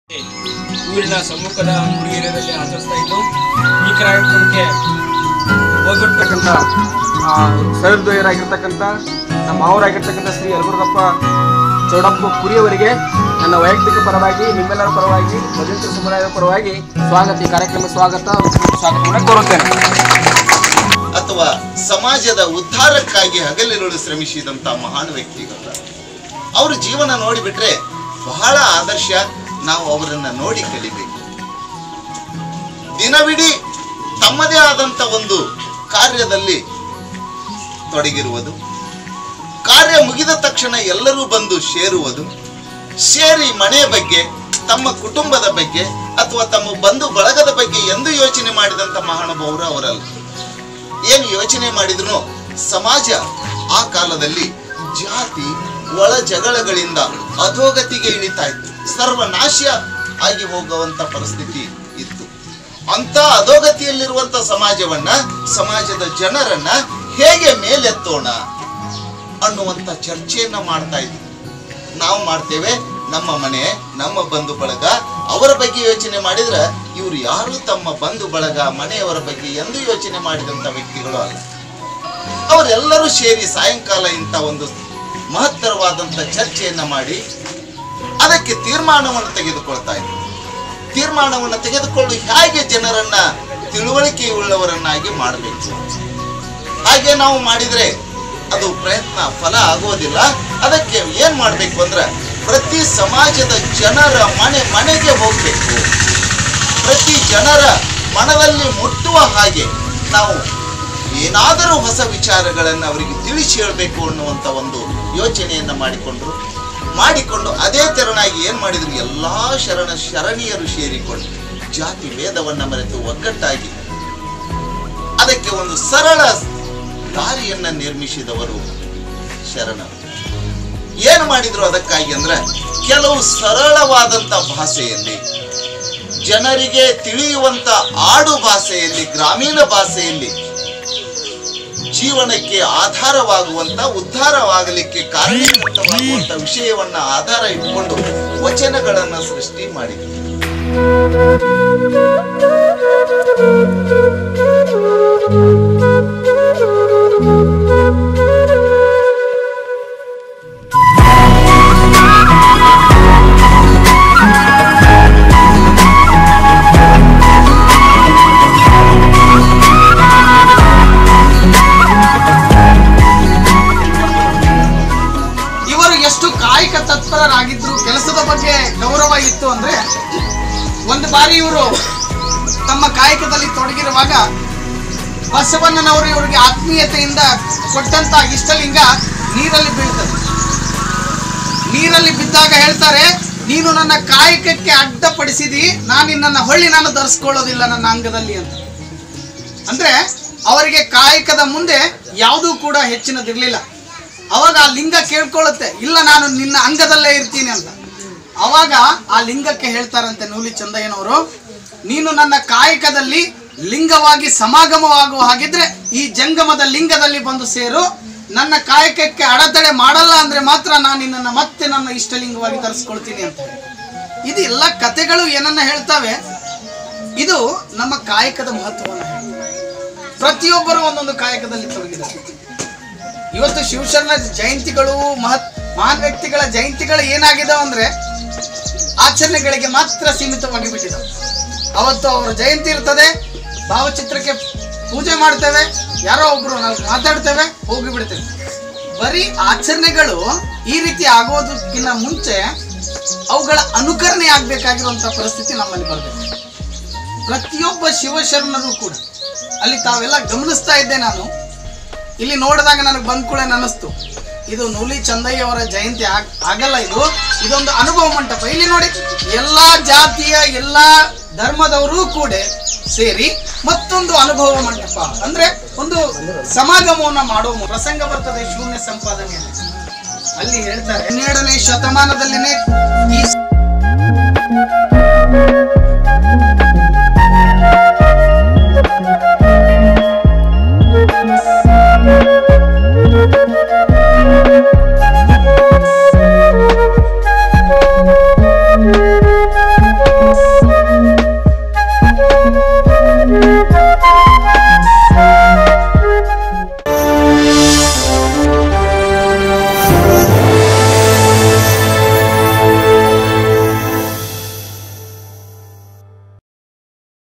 ಊರಿನ ಸಮ್ಮುಖದ ಹುಡುಗಿಯರಲ್ಲಿ ಆಚರಿಸ್ತಾ ಇದ್ದು ಈ ಕಾರ್ಯಕ್ರಮಕ್ಕೆ ಹೋಗ್ಬಿಡ್ತಕ್ಕಂಥ ಸಹೃದಯರಾಗಿರ್ತಕ್ಕಂಥ ನಮ್ಮ ಮಾವರಾಗಿರ್ತಕ್ಕಂಥ ಶ್ರೀ ಯಲಬುರ್ಗಪ್ಪ ಚೌಡಪ್ಪ ಪುರಿಯವರಿಗೆ ನನ್ನ ವೈಯಕ್ತಿಕ ಪರವಾಗಿ ನಿಮ್ಮೆಲ್ಲರ ಪರವಾಗಿ ಭಜಂತ್ರ ಸಮುದಾಯದ ಪರವಾಗಿ ಸ್ವಾಗತ ಈ ಕಾರ್ಯಕ್ರಮ ಸ್ವಾಗತ ಸ್ವಾಗತವನ್ನು ಕೋರುತ್ತೇನೆ ಅಥವಾ ಸಮಾಜದ ಉದ್ಧಾರಕ್ಕಾಗಿ ಹಗಲಿರುಳು ಶ್ರಮಿಸಿದಂತ ಮಹಾನ್ ವ್ಯಕ್ತಿಗಳು ಅವ್ರ ಜೀವನ ನೋಡಿಬಿಟ್ರೆ ಬಹಳ ಆದರ್ಶ ನಾವು ಅವರನ್ನ ನೋಡಿ ಕಲಿಬೇಕು ದಿನವಿಡೀ ತಮ್ಮದೇ ಆದಂತ ಒಂದು ಕಾರ್ಯದಲ್ಲಿ ತೊಡಗಿರುವುದು ಕಾರ್ಯ ಮುಗಿದ ತಕ್ಷಣ ಎಲ್ಲರೂ ಬಂದು ಸೇರುವುದು ಸೇರಿ ಮನೆಯ ಬಗ್ಗೆ ತಮ್ಮ ಕುಟುಂಬದ ಬಗ್ಗೆ ಅಥವಾ ತಮ್ಮ ಬಂಧು ಬಳಗದ ಬಗ್ಗೆ ಎಂದು ಯೋಚನೆ ಮಾಡಿದಂತ ಮಹಾನುಭಾವರು ಅವರಲ್ಲ ಏನು ಯೋಚನೆ ಮಾಡಿದ್ರು ಸಮಾಜ ಆ ಕಾಲದಲ್ಲಿ ಜಾತಿ ಒಳ ಜಗಳಗಳಿಂದ ಅಧೋಗತಿಗೆ ಇಳಿತಾ ಇತ್ತು ಸರ್ವನಾಶ ಆಗಿ ಹೋಗುವಂತ ಪರಿಸ್ಥಿತಿ ಇತ್ತು ಅಂತ ಅಧೋಗತಿಯಲ್ಲಿರುವಂತ ಸಮಾಜವನ್ನ ಸಮಾಜದ ಜನರನ್ನ ಹೇಗೆ ಮೇಲೆತ್ತೋಣ ಅನ್ನುವಂತ ಚರ್ಚೆಯನ್ನ ಮಾಡ್ತಾ ಇದ್ವಿ ನಾವು ಮಾಡ್ತೇವೆ ನಮ್ಮ ಮನೆ ನಮ್ಮ ಬಂಧು ಬಳಗ ಅವರ ಬಗ್ಗೆ ಯೋಚನೆ ಮಾಡಿದ್ರೆ ಇವರು ಯಾರು ತಮ್ಮ ಬಂಧು ಬಳಗ ಮನೆಯವರ ಬಗ್ಗೆ ಎಂದು ಯೋಚನೆ ಮಾಡಿದಂತ ವ್ಯಕ್ತಿಗಳು ಅಲ್ಲ ಅವರೆಲ್ಲರೂ ಸೇರಿ ಸಾಯಂಕಾಲ ಇಂಥ ಒಂದು ಮಹತ್ತರವಾದಂತ ಚರ್ಚೆಯನ್ನ ಮಾಡಿ ಅದಕ್ಕೆ ತೀರ್ಮಾನವನ್ನು ತೆಗೆದುಕೊಳ್ತಾ ಇದ್ರು ತೀರ್ಮಾನವನ್ನು ತೆಗೆದುಕೊಂಡು ಹೇಗೆ ಜನರನ್ನ ತಿಳುವಳಿಕೆ ಉಳ್ಳವರನ್ನಾಗಿ ಮಾಡಬೇಕು ಹಾಗೆ ನಾವು ಮಾಡಿದ್ರೆ ಅದು ಪ್ರಯತ್ನ ಫಲ ಆಗೋದಿಲ್ಲ ಅದಕ್ಕೆ ಏನ್ ಮಾಡ್ಬೇಕು ಅಂದ್ರೆ ಪ್ರತಿ ಸಮಾಜದ ಜನರ ಮನೆ ಮನೆಗೆ ಹೋಗ್ಬೇಕು ಪ್ರತಿ ಜನರ ಮನದಲ್ಲಿ ಮುಟ್ಟುವ ಹಾಗೆ ನಾವು ಏನಾದರೂ ಹೊಸ ವಿಚಾರಗಳನ್ನು ಅವರಿಗೆ ತಿಳಿಸಿ ಹೇಳಬೇಕು ಅನ್ನುವಂಥ ಒಂದು ಯೋಚನೆಯನ್ನ ಮಾಡಿಕೊಂಡ್ರು ಮಾಡಿಕೊಂಡು ಅದೇ ತೆರನಾಗಿ ಏನ್ ಮಾಡಿದ್ರು ಎಲ್ಲಾ ಶರಣ ಶರಣೀಯರು ಸೇರಿಕೊಂಡು ಜಾತಿ ಭೇದವನ್ನ ಮರೆತು ಒಗ್ಗಟ್ಟಾಗಿ ಅದಕ್ಕೆ ಒಂದು ಸರಳ ದಾರಿಯನ್ನ ನಿರ್ಮಿಸಿದವರು ಶರಣರು ಏನು ಮಾಡಿದ್ರು ಅದಕ್ಕಾಗಿ ಅಂದ್ರೆ ಕೆಲವು ಸರಳವಾದಂತ ಭಾಷೆಯಲ್ಲಿ ಜನರಿಗೆ ತಿಳಿಯುವಂತ ಆಡು ಭಾಷೆಯಲ್ಲಿ ಗ್ರಾಮೀಣ ಭಾಷೆಯಲ್ಲಿ ಜೀವನಕ್ಕೆ ಆಧಾರವಾಗುವಂತ ಉದ್ಧಾರವಾಗಲಿಕ್ಕೆ ಕಾರಣೀಭೂತವಾಗುವಂತ ವಿಷಯವನ್ನ ಆಧಾರ ಇಟ್ಕೊಂಡು ವಚನಗಳನ್ನ ಸೃಷ್ಟಿ ಮಾಡಿದ್ರು ಇವರು ಎಷ್ಟು ಕಾಯಕ ತತ್ಪರರಾಗಿದ್ರು ಕೆಲಸದ ಬಗ್ಗೆ ಗೌರವ ಇತ್ತು ಅಂದ್ರೆ ಒಂದು ಬಾರಿ ಇವರು ತಮ್ಮ ಕಾಯಕದಲ್ಲಿ ತೊಡಗಿರುವಾಗ ಬಸವಣ್ಣನವರು ಇವರಿಗೆ ಆತ್ಮೀಯತೆಯಿಂದ ಕೊಟ್ಟಂತ ಇಷ್ಟಲಿಂಗ ನೀರಲ್ಲಿ ಬೀಳ್ತದೆ ನೀರಲ್ಲಿ ಬಿದ್ದಾಗ ಹೇಳ್ತಾರೆ ನೀನು ನನ್ನ ಕಾಯಕಕ್ಕೆ ಅಡ್ಡಪಡಿಸಿದಿ ನಾನು ನಿನ್ನನ್ನು ಹೊಳ್ಳಿ ನಾನು ಧರಿಸ್ಕೊಳ್ಳೋದಿಲ್ಲ ನನ್ನ ಅಂಗದಲ್ಲಿ ಅಂತ ಅಂದ್ರೆ ಅವರಿಗೆ ಕಾಯಕದ ಮುಂದೆ ಯಾವುದೂ ಕೂಡ ಹೆಚ್ಚಿನದಿರ್ಲಿಲ್ಲ ಅವಾಗ ಆ ಲಿಂಗ ಕೇಳ್ಕೊಳ್ಳುತ್ತೆ ಇಲ್ಲ ನಾನು ನಿನ್ನ ಅಂಗದಲ್ಲೇ ಇರ್ತೀನಿ ಅಂತ ಅವಾಗ ಆ ಲಿಂಗಕ್ಕೆ ಹೇಳ್ತಾರಂತೆ ನೂಲಿ ಚಂದಯ್ಯನವರು ನೀನು ನನ್ನ ಕಾಯಕದಲ್ಲಿ ಲಿಂಗವಾಗಿ ಸಮಾಗಮವಾಗುವ ಹಾಗಿದ್ರೆ ಈ ಜಂಗಮದ ಲಿಂಗದಲ್ಲಿ ಬಂದು ಸೇರು ನನ್ನ ಕಾಯಕಕ್ಕೆ ಅಡೆತಡೆ ಮಾಡಲ್ಲ ಅಂದ್ರೆ ಮಾತ್ರ ನಾನು ನಿನ್ನನ್ನು ಮತ್ತೆ ನನ್ನ ಇಷ್ಟಲಿಂಗವಾಗಿ ತರಿಸ್ಕೊಳ್ತೀನಿ ಅಂತ ಹೇಳಿ. ಇದು ಎಲ್ಲ ಕಥೆಗಳು ಏನನ್ನ ಹೇಳ್ತವೆ ಇದು ನಮ್ಮ ಕಾಯಕದ ಮಹತ್ವವನ್ನು ಹೇಳ್ತವೆ. ಪ್ರತಿಯೊಬ್ಬರು ಒಂದೊಂದು ಕಾಯಕದಲ್ಲಿ ತೊಡಗಿದ್ದಾರೆ ಇವತ್ತು ಶಿವಶರಣ ಜಯಂತಿಗಳು ಮಹತ್ ಮಹಾನ್ ವ್ಯಕ್ತಿಗಳ ಜಯಂತಿಗಳು ಏನಾಗಿದಾವೆ ಅಂದ್ರೆ ಆಚರಣೆಗಳಿಗೆ ಮಾತ್ರ ಸೀಮಿತವಾಗಿ ಬಿಟ್ಟಿದ್ದಾವೆ ಅವತ್ತು ಅವರ ಜಯಂತಿ ಇರ್ತದೆ ಭಾವಚಿತ್ರಕ್ಕೆ ಪೂಜೆ ಮಾಡ್ತೇವೆ ಯಾರೋ ಒಬ್ರು ನಾವು ಮಾತಾಡ್ತೇವೆ ಹೋಗಿ ಬಿಡ್ತೇವೆ ಬರೀ ಆಚರಣೆಗಳು ಈ ರೀತಿ ಆಗೋದಕ್ಕಿಂತ ಮುಂಚೆ ಅವುಗಳ ಅನುಕರಣೆ ಆಗ್ಬೇಕಾಗಿರುವಂತ ಪರಿಸ್ಥಿತಿ ನಮ್ಮಲ್ಲಿ ಬರಬೇಕು ಪ್ರತಿಯೊಬ್ಬ ಶಿವಶರಣರು ಕೂಡ ಅಲ್ಲಿ ತಾವೆಲ್ಲ ಗಮನಿಸ್ತಾ ಇದ್ದೆ ನಾನು ಇಲ್ಲಿ ನೋಡಿದಾಗ ನನಗೆ ಬಂದ ಕೂಡ ಅನ್ನಿಸ್ತು ಇದು ನೂಲಿ ಚಂದಯ್ಯ ಅವರ ಜಯಂತಿ ಆಗ್- ಆಗಲ್ಲ ಇದು ಇದೊಂದು ಅನುಭವ ಮಂಟಪ ಇಲ್ಲಿ ನೋಡಿ ಎಲ್ಲಾ ಜಾತಿಯ ಎಲ್ಲಾ ಧರ್ಮದವರು ಕೂಡ ಸೇರಿ ಮತ್ತೊಂದು ಅನುಭವ ಮಂಟಪ ಅಂದ್ರೆ ಒಂದು ಸಮಾಗಮವನ್ನ ಮಾಡೋ ಪ್ರಸಂಗ ಬರ್ತದೆ ಶೂನ್ಯ ಸಂಪಾದನೆ ಅಲ್ಲಿ ಹೇಳ್ತಾರೆ ಹನ್ನೆರಡನೇ ಶತಮಾನದಲ್ಲಿನೇ ಈ